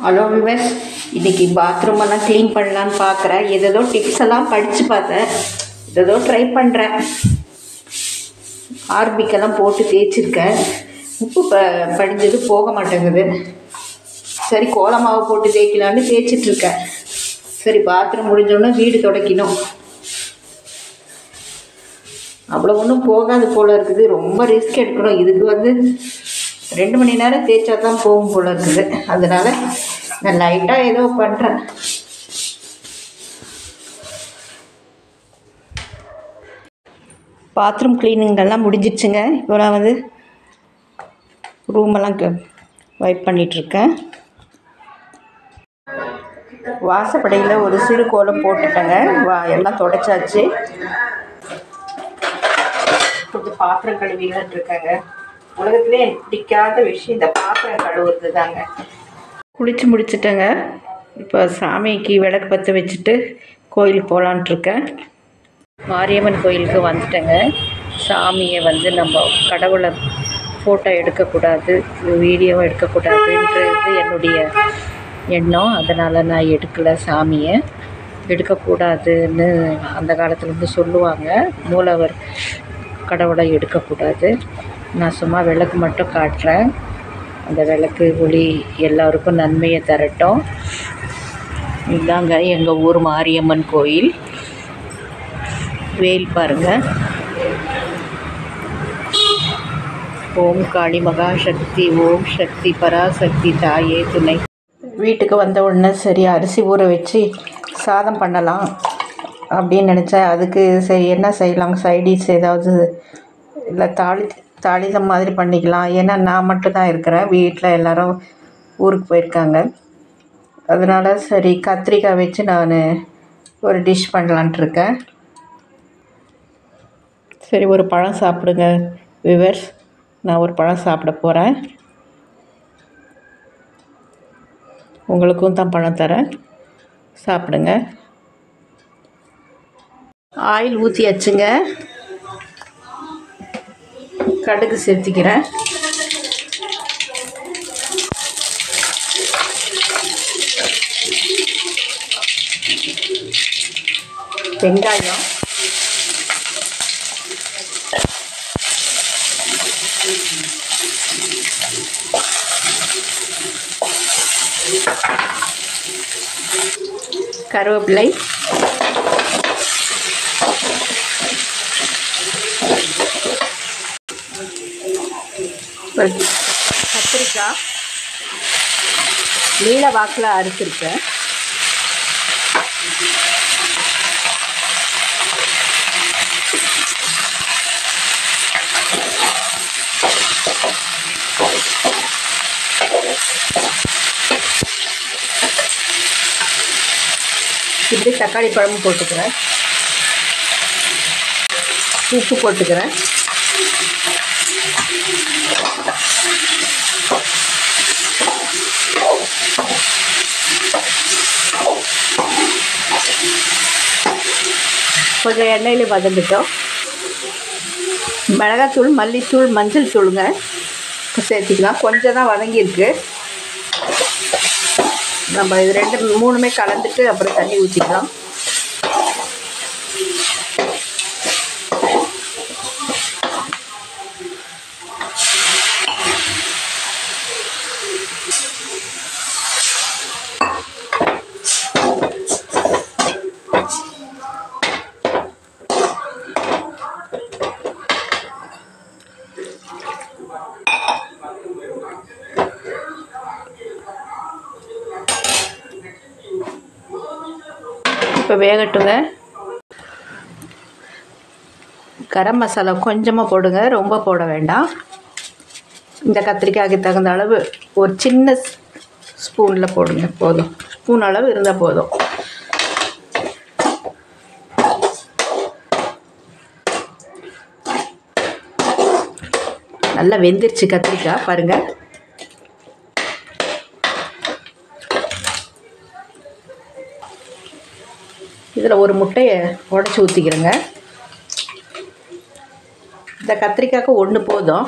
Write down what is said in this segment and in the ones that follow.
hello விவஸ் இன்றைக்கி bathroom எல்லாம் clean பண்ணலான்னு பார்க்குறேன் ஏதேதோ டிப்ஸ் எல்லாம் படித்து பார்த்தேன் ஏதேதோ ட்ரை பண்ணுறேன் ஆர்பிக்கெல்லாம் போட்டு தேய்ச்சிருக்கேன் உப்பு ப படிஞ்சது போக மாட்டேங்குது சரி கோலமாவு போட்டு தேய்க்கலான்னு தேய்ச்சிட்ருக்கேன் சரி பாத்ரூம் முடிஞ்சோடனே வீடு துடைக்கணும் அவ்வளோ ஒன்றும் போகாது போல் இருக்குது ரொம்ப ரிஸ்க் எடுக்கணும் இதுக்கு வந்து ரெண்டு மணி நேரம் தேய்ச்சா தான் போகும் போல் இருக்குது அதனால் நான் லைட்டாக ஏதோ பண்ணுறேன் பாத்ரூம் க்ளீனிங்கெல்லாம் முடிஞ்சிடுச்சுங்க இப்போ நான் வந்து ரூமெல்லாம் வைப் பண்ணிகிட்ருக்கேன் வாசப்படையில் ஒரு சிறு கோலம் போட்டுட்டேங்க வா எல்லாம் தொடச்சாச்சு கொஞ்சம் பாத்திரம் கழுவிலாம் இருக்காங்க உலகத்திலே எனக்கு பிடிக்காத விஷயம் இந்த பாத்திரம் கழுவுறது தாங்க குளித்து முடிச்சிட்டேங்க இப்போ சாமிக்கு விளக்கு பற்ற வச்சுட்டு கோயிலுக்கு போகலான்ட்டு இருக்கேன் மாரியம்மன் கோயிலுக்கு வந்துட்டேங்க சாமியை வந்து நம்ம கடவுளை ஃபோட்டோ எடுக்கக்கூடாது வீடியோ எடுக்கக்கூடாதுன்றது என்னுடைய எண்ணம் அதனால் நான் எடுக்கலை சாமியை எடுக்கக்கூடாதுன்னு அந்த காலத்துலேருந்து சொல்லுவாங்க மூலவர் கடவுளை எடுக்கக்கூடாது நான் சும்மா விளக்கு மட்டும் காட்டுறேன் அந்த விளக்கு ஒளி எல்லாருக்கும் நன்மையை தரட்டும் இதாங்க எங்கள் ஊர் மாரியம்மன் கோயில் வேல் பாருங்க ஓம் காளி மகாசக்தி ஓம் சக்தி பராசக்தி தாயே துணை வீட்டுக்கு வந்த உடனே சரி அரிசி ஊற வச்சு சாதம் பண்ணலாம் அப்படின்னு நினச்சேன் அதுக்கு சரி என்ன செய்யலாம் சைடிஷ் ஏதாவது இல்லை தாளி தாளிதம் மாதிரி பண்ணிக்கலாம் ஏன்னா நான் மட்டும்தான் இருக்கிறேன் வீட்டில் எல்லோரும் ஊருக்கு போயிருக்காங்க அதனால் சரி கத்திரிக்காய் வச்சு நான் ஒரு டிஷ் பண்ணலான்ட்டு இருக்கேன் சரி ஒரு பழம் சாப்பிடுங்க விவர்ஸ் நான் ஒரு பழம் சாப்பிட போகிறேன் உங்களுக்கும் தான் பழம் தரேன் சாப்பிடுங்க ஆயில் ஊற்றியாச்சுங்க கடுகு சேர்த்திக்கிறேன் வெங்காயம் கருவேப்பிலை கத்திரிக்காய் நீல வாக்கில் அறுத்துருக்கேன் இப்படி தக்காளி பழமும் போட்டுக்கிறேன் உப்பு போட்டுக்கிறேன் கொஞ்சம் எண்ணெயில் வதங்கிட்டோம் மிளகாத்தூள் மல்லித்தூள் மஞ்சள் தூளுங்க சேர்த்திக்கலாம் கொஞ்சம் தான் வதங்கியிருக்கு நம்ம இது ரெண்டு மூணுமே கலந்துட்டு அப்புறம் தண்ணி ஊற்றிக்கலாம் இப்போ வேகட்டுங்க கரம் மசாலா கொஞ்சமாக போடுங்க ரொம்ப போட வேண்டாம் இந்த கத்திரிக்காய்க்கு தகுந்த அளவு ஒரு சின்ன ஸ்பூனில் போடுங்க போதும் ஸ்பூன் அளவு இருந்தால் போதும் நல்லா வெந்துருச்சு கத்திரிக்காய் பாருங்கள் இதில் ஒரு முட்டையை உடச்சி ஊற்றிக்கிறேங்க இந்த கத்திரிக்காய்க்கு ஒன்று போதும்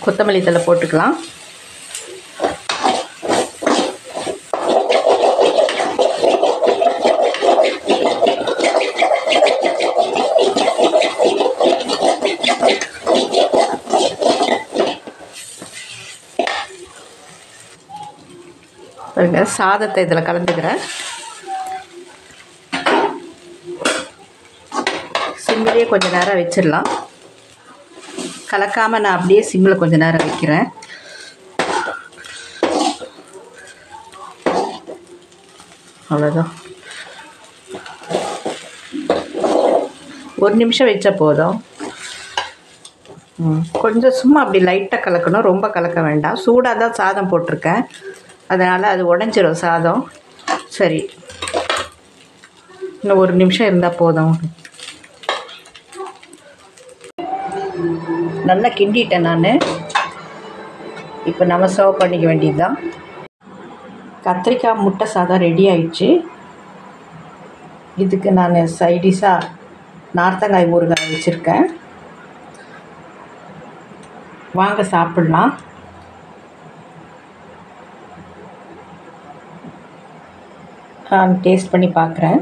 கொத்தமல்லி தழை போட்டுக்கலாம் பாருங்க சாதத்தை இதில் கலந்துக்கிறேன் சிம்மிலே கொஞ்சம் நேரம் வச்சிடலாம் கலக்காமல் நான் அப்படியே சிம்மில் கொஞ்சம் நேரம் வைக்கிறேன் அவ்வளோதான் ஒரு நிமிஷம் வச்சா போதும் ம், கொஞ்சம் சும்மா அப்படி லைட்டாக கலக்கணும் ரொம்ப கலக்க வேண்டாம் சூடாக தான் சாதம் போட்டிருக்கேன் அதனால் அது உடஞ்சிரும் சாதம் சரி இன்னும் ஒரு நிமிஷம் இருந்தால் போதும் நல்லா கிண்டிட்டேன் நான் இப்போ நம்ம சர்வ் பண்ணிக்க வேண்டியது தான் கத்திரிக்காய் முட்டை சாதம் ரெடி ஆயிடுச்சு இதுக்கு நான் சைடிஷாக நார்த்தங்காய் ஊறுகாய் வச்சுருக்கேன் வாங்க சாப்பிட்லாம் நான் டேஸ்ட் பண்ணி பார்க்குறேன்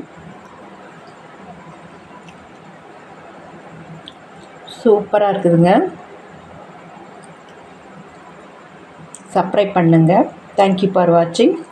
சூப்பராக இருக்குதுங்க சப்ஸ்கிரைப் பண்ணுங்கள் தேங்க்யூ ஃபார் வாட்சிங்